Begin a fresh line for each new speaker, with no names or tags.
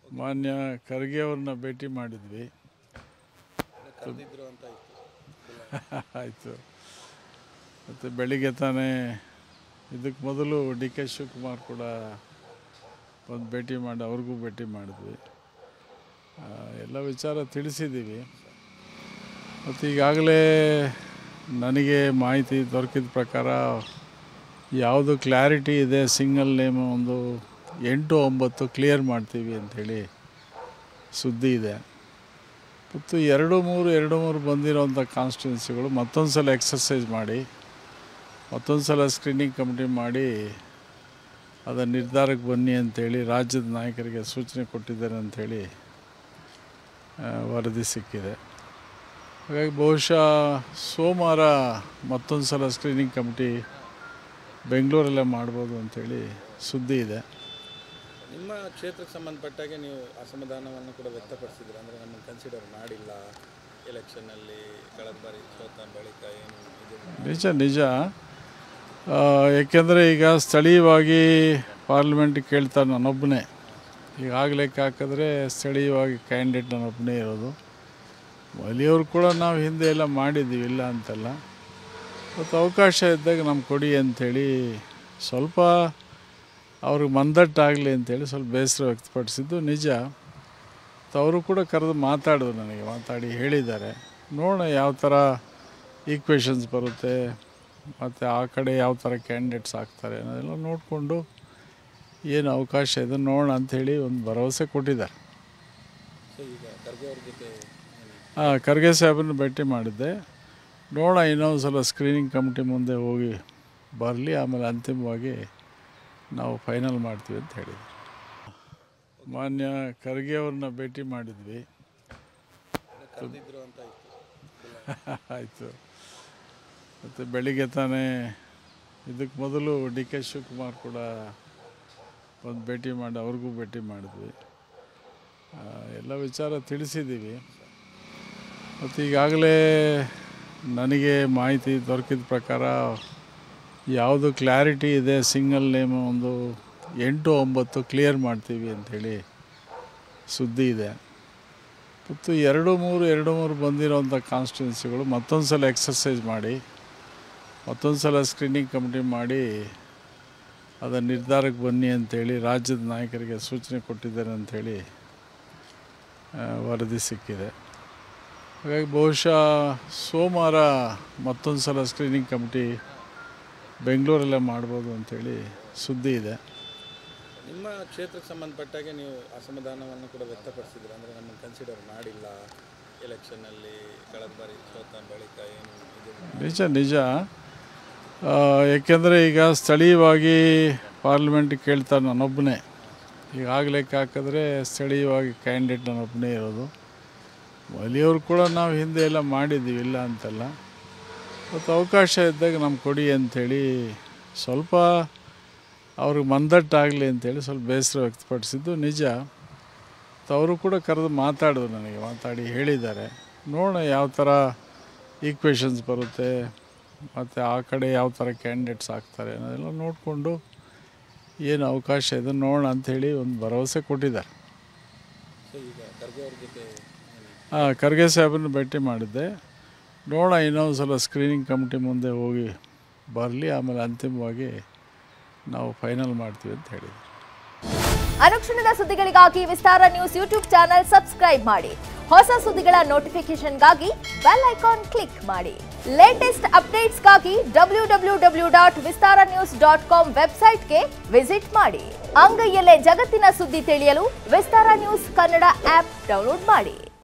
ಮಾನ್ಯ ಖರ್ಗೆ ಅವ್ರನ್ನ ಭೇಟಿ ಮಾಡಿದ್ವಿ
ಕರೆದಿದ್ರು ಅಂತ ಇತ್ತು
ಆಯಿತು ಮತ್ತು ಬೆಳಿಗ್ಗೆ ತಾನೇ ಇದಕ್ಕೆ ಮೊದಲು ಡಿ ಕೆ ಶಿವಕುಮಾರ್ ಕೂಡ ಒಂದು ಭೇಟಿ ಮಾಡಿ ಅವ್ರಿಗೂ ಭೇಟಿ ಮಾಡಿದ್ವಿ ಆ, ಎಲ್ಲ ವಿಚಾರ ತಿಳಿಸಿದ್ದೀವಿ ಮತ್ತು ಈಗಾಗಲೇ ನನಗೆ ಮಾಹಿತಿ ದೊರಕಿದ ಪ್ರಕಾರ ಯಾವುದು ಕ್ಲಾರಿಟಿ ಇದೆ ಸಿಂಗಲ್ ನೇಮ್ ಒಂದು ಎಂಟು ಒಂಬತ್ತು ಕ್ಲಿಯರ್ ಮಾಡ್ತೀವಿ ಅಂಥೇಳಿ ಸುದ್ದಿ ಇದೆ ಮತ್ತು ಎರಡು ಮೂರು ಎರಡು ಮೂರು ಬಂದಿರೋಂಥ ಕಾನ್ಸ್ಟಿಟ್ಯೂನ್ಸಿಗಳು ಮತ್ತೊಂದು ಸಲ ಎಕ್ಸರ್ಸೈಸ್ ಮಾಡಿ ಮತ್ತೊಂದು ಸಲ ಸ್ಕ್ರೀನಿಂಗ್ ಕಮಿಟಿ ಮಾಡಿ ಅದರ ನಿರ್ಧಾರಕ್ಕೆ ಬನ್ನಿ ಅಂತೇಳಿ ರಾಜ್ಯದ ನಾಯಕರಿಗೆ ಸೂಚನೆ ಕೊಟ್ಟಿದ್ದಾರೆ ಅಂಥೇಳಿ ಆ, ವರದಿ ಸಿಕ್ಕಿದೆ ಹಾಗಾಗಿ ಬಹುಶಃ ಸೋಮವಾರ ಮತ್ತೊಂದು ಸಲ ಸ್ಕ್ರೀನಿಂಗ್ ಕಮಿಟಿ ಬೆಂಗಳೂರಲ್ಲೇ ಮಾಡ್ಬೋದು ಅಂಥೇಳಿ ಸುದ್ದಿ ಇದೆ
ನಿಮ್ಮ ಕ್ಷೇತ್ರಕ್ಕೆ ಸಂಬಂಧಪಟ್ಟಾಗೆ ನೀವು ಅಸಮಾಧಾನವನ್ನು ಕೂಡ ವ್ಯಕ್ತಪಡಿಸಿದ್ರು ಅಂದರೆ ನಮ್ಮನ್ನು ಕನ್ಸಿಡರ್ ಮಾಡಿಲ್ಲ ಎಲೆಕ್ಷನ್ನಲ್ಲಿ ಕಳೆದ ಬಾರಿ ಸೋತ ಬಳಿಕ ಏನು ಇದು
ನಿಜ ನಿಜ ಆ, ಏಕೆಂದರೆ ಈಗ ಸ್ಥಳೀಯವಾಗಿ ಪಾರ್ಲಿಮೆಂಟ್ ಕೇಳ್ತಾರೆ ನಾನೊಬ್ಬನೇ ಈಗಾಗಲೇ ಹಾಕಿದ್ರೆ ಸ್ಥಳೀಯವಾಗಿ ಕ್ಯಾಂಡಿಡೇಟ್ ನಾನೊಬ್ಬನೇ ಇರೋದು ಅಲ್ಲಿಯವರು ಕೂಡ ನಾವು ಹಿಂದೆ ಎಲ್ಲ ಮಾಡಿದ್ದೀವಿ ಇಲ್ಲ ಅಂತಲ್ಲ ಮತ್ತು ಅವಕಾಶ ಇದ್ದಾಗ ನಮ್ಗೆ ಕೊಡಿ ಅಂಥೇಳಿ ಸ್ವಲ್ಪ ಅವ್ರಿಗೆ ಮಂದಟ್ಟಾಗಲಿ ಅಂತೇಳಿ ಸ್ವಲ್ಪ ಬೇಸರ ವ್ಯಕ್ತಪಡಿಸಿದ್ದು ನಿಜ ಮತ್ತು ಅವರು ಕೂಡ ಕರೆದು ಮಾತಾಡಿದ್ರು ನನಗೆ ಮಾತಾಡಿ ಹೇಳಿದ್ದಾರೆ ನೋಡೋಣ ಯಾವ ಥರ ಈಕ್ವೇಷನ್ಸ್ ಬರುತ್ತೆ ಮತ್ತು ಆ ಕಡೆ ಯಾವ ಥರ ಕ್ಯಾಂಡಿಡೇಟ್ಸ್ ಆಗ್ತಾರೆ ಅನ್ನೋದೆಲ್ಲ ನೋಡಿಕೊಂಡು ಏನು ಅವಕಾಶ ಇದೆ ನೋಡೋಣ ಅಂಥೇಳಿ ಒಂದು ಭರವಸೆ ಕೊಟ್ಟಿದ್ದಾರೆ
ಸೊ ಈಗ ಖರ್ಗೆ ಅವ್ರ ಜೊತೆ ಏನು
ಹಾಂ ಖರ್ಗೆ ಸಾಹೇಬ್ರನ್ನ ಭೇಟಿ ಮಾಡಿದ್ದೆ ನೋಡೋಣ ಇನ್ನೊಂದು ಸಲ ಸ್ಕ್ರೀನಿಂಗ್ ಕಮಿಟಿ ಮುಂದೆ ಹೋಗಿ ಬರಲಿ ಆಮೇಲೆ ಅಂತಿಮವಾಗಿ ನಾವು ಫೈನಲ್ ಮಾಡ್ತೀವಿ ಅಂತ ಹೇಳಿದ್ವಿ ಮಾನ್ಯ ಖರ್ಗೆ ಅವ್ರನ್ನ ಭೇಟಿ ಮಾಡಿದ್ವಿ
ಕರೆದಿದ್ರು ಅಂತ ಇತ್ತು
ಆಯಿತು ಮತ್ತು ಬೆಳಿಗ್ಗೆ ತಾನೇ ಇದಕ್ಕೆ ಮೊದಲು ಡಿ ಕೆ ಶಿವಕುಮಾರ್ ಕೂಡ ಒಂದು ಭೇಟಿ ಮಾಡಿ ಅವ್ರಿಗೂ ಭೇಟಿ ಮಾಡಿದ್ವಿ ಆ, ಎಲ್ಲ ವಿಚಾರ ತಿಳಿಸಿದ್ದೀವಿ ಮತ್ತು ಈಗಾಗಲೇ ನನಗೆ ಮಾಹಿತಿ ದೊರಕಿದ ಪ್ರಕಾರ ಯಾವುದು ಕ್ಲಾರಿಟಿ ಇದೆ ಸಿಂಗಲ್ ನೇಮ್ ಒಂದು ಎಂಟು ಒಂಬತ್ತು ಕ್ಲಿಯರ್ ಮಾಡ್ತೀವಿ ಅಂಥೇಳಿ ಸುದ್ದಿ ಇದೆ ಮತ್ತು ಎರಡು ಮೂರು ಎರಡು ಮೂರು ಬಂದಿರೋಂಥ ಕಾನ್ಸ್ಟಿಟ್ಯೂನ್ಸಿಗಳು ಮತ್ತೊಂದು ಸಲ ಎಕ್ಸರ್ಸೈಸ್ ಮಾಡಿ ಮತ್ತೊಂದು ಸಲ ಸ್ಕ್ರೀನಿಂಗ್ ಕಮಿಟಿ ಮಾಡಿ ಅದರ ನಿರ್ಧಾರಕ್ಕೆ ಬನ್ನಿ ಅಂತೇಳಿ ರಾಜ್ಯದ ನಾಯಕರಿಗೆ ಸೂಚನೆ ಕೊಟ್ಟಿದ್ದಾರೆ ಅಂಥೇಳಿ ಆ, ವರದಿ ಸಿಕ್ಕಿದೆ ಹಾಗಾಗಿ ಬಹುಶಃ ಸೋಮವಾರ ಮತ್ತೊಂದು ಸಲ ಸ್ಕ್ರೀನಿಂಗ್ ಕಮಿಟಿ ಬೆಂಗಳೂರಲ್ಲೇ ಮಾಡ್ಬೋದು ಅಂಥೇಳಿ ಸುದ್ದಿ ಇದೆ
ನಿಮ್ಮ ಕ್ಷೇತ್ರಕ್ಕೆ ಸಂಬಂಧಪಟ್ಟಾಗೆ ನೀವು ಅಸಮಾಧಾನವನ್ನು ಕೂಡ ವ್ಯಕ್ತಪಡಿಸಿದ್ರು ಅಂದರೆ ನಮ್ಮನ್ನು ಕನ್ಸಿಡರ್ ಮಾಡಿಲ್ಲ ಎಲೆಕ್ಷನ್ನಲ್ಲಿ ಕಳೆದ ಬಾರಿ ಸೋತ ಬಳಿಕ ಏನು ಇದು
ನಿಜ ನಿಜ ಆ, ಏಕೆಂದರೆ ಈಗ ಸ್ಥಳೀಯವಾಗಿ ಪಾರ್ಲಿಮೆಂಟ್ ಕೇಳ್ತಾರೆ ನಾನೊಬ್ಬನೇ ಈಗಾಗಲೇ ಹಾಕಿದ್ರೆ ಸ್ಥಳೀಯವಾಗಿ ಕ್ಯಾಂಡಿಡೇಟ್ ನಾನೊಬ್ಬನೇ ಇರೋದು ಅಲ್ಲಿಯವರು ಕೂಡ ನಾವು ಹಿಂದೆ ಎಲ್ಲ ಮಾಡಿದ್ದೀವಿ ಇಲ್ಲ ಅಂತಲ್ಲ ಮತ್ತು ಅವಕಾಶ ಇದ್ದಾಗ ನಮ್ಗೆ ಕೊಡಿ ಅಂಥೇಳಿ ಸ್ವಲ್ಪ ಅವ್ರಿಗೆ ಮಂದಟ್ಟಾಗಲಿ ಅಂತೇಳಿ ಸ್ವಲ್ಪ ಬೇಸರ ವ್ಯಕ್ತಪಡಿಸಿದ್ದು ನಿಜ ಮತ್ತು ಅವರು ಕೂಡ ಕರೆದು ಮಾತಾಡಿದ್ರು ನನಗೆ ಮಾತಾಡಿ ಹೇಳಿದ್ದಾರೆ ನೋಡೋಣ ಯಾವ ಥರ ಈಕ್ವೇಷನ್ಸ್ ಬರುತ್ತೆ ಮತ್ತು ಆ ಕಡೆ ಯಾವ ಥರ ಕ್ಯಾಂಡಿಡೇಟ್ಸ್ ಆಗ್ತಾರೆ ಅನ್ನೋದೆಲ್ಲ ನೋಡಿಕೊಂಡು ಏನು ಅವಕಾಶ ಇದೆ ನೋಡೋಣ ಅಂಥೇಳಿ ಒಂದು ಭರವಸೆ ಕೊಟ್ಟಿದ್ದಾರೆ
ಸೊ ಈಗ ಖರ್ಗೆ ಅವ್ರ ಜೊತೆ ಏನು
ಹಾಂ ಖರ್ಗೆ ಸಾಹೇಬ್ರನ್ನ ಭೇಟಿ ಮಾಡಿದ್ದೆ ನೋಡೋಣ ಇನ್ನೊಂದು ಸಲ ಸ್ಕ್ರೀನಿಂಗ್ ಕಮಿಟಿ ಮುಂದೆ ಹೋಗಿ ಬರಲಿ ಆಮೇಲೆ ಅಂತಿಮವಾಗಿ ನಾವು ಫೈನಲ್ ಮಾಡ್ತೀವಿ ಅಂತ ಹೇಳಿದ್ವಿ
ಅನುಕ್ಷಣದ ಸುದ್ದಿಗಳಿಗಾಗಿ Vistara news YouTube channel subscribe ಮಾಡಿ ಹೊಸ ಸುದ್ದಿಗಳ ನೋಟಿಫಿಕೇಶನ್ಗಾಗಿ ಬೆಲ್ ಐಕಾನ್ ಕ್ಲಿಕ್ ಮಾಡಿ ಲೇಟೆಸ್ಟ್ ಅಪ್ಡೇಟ್ಸ್ಗಾಗಿ W W W dot Vistara news dot com ವೆಬ್ಸೈಟ್ಗೆ ವಿಸಿಟ್ ಮಾಡಿ ಅಂಗೈಯಲ್ಲೇ ಜಗತ್ತಿನ ಸುದ್ದಿ ತಿಳಿಯಲು Vistara news Kannada app download ಮಾಡಿ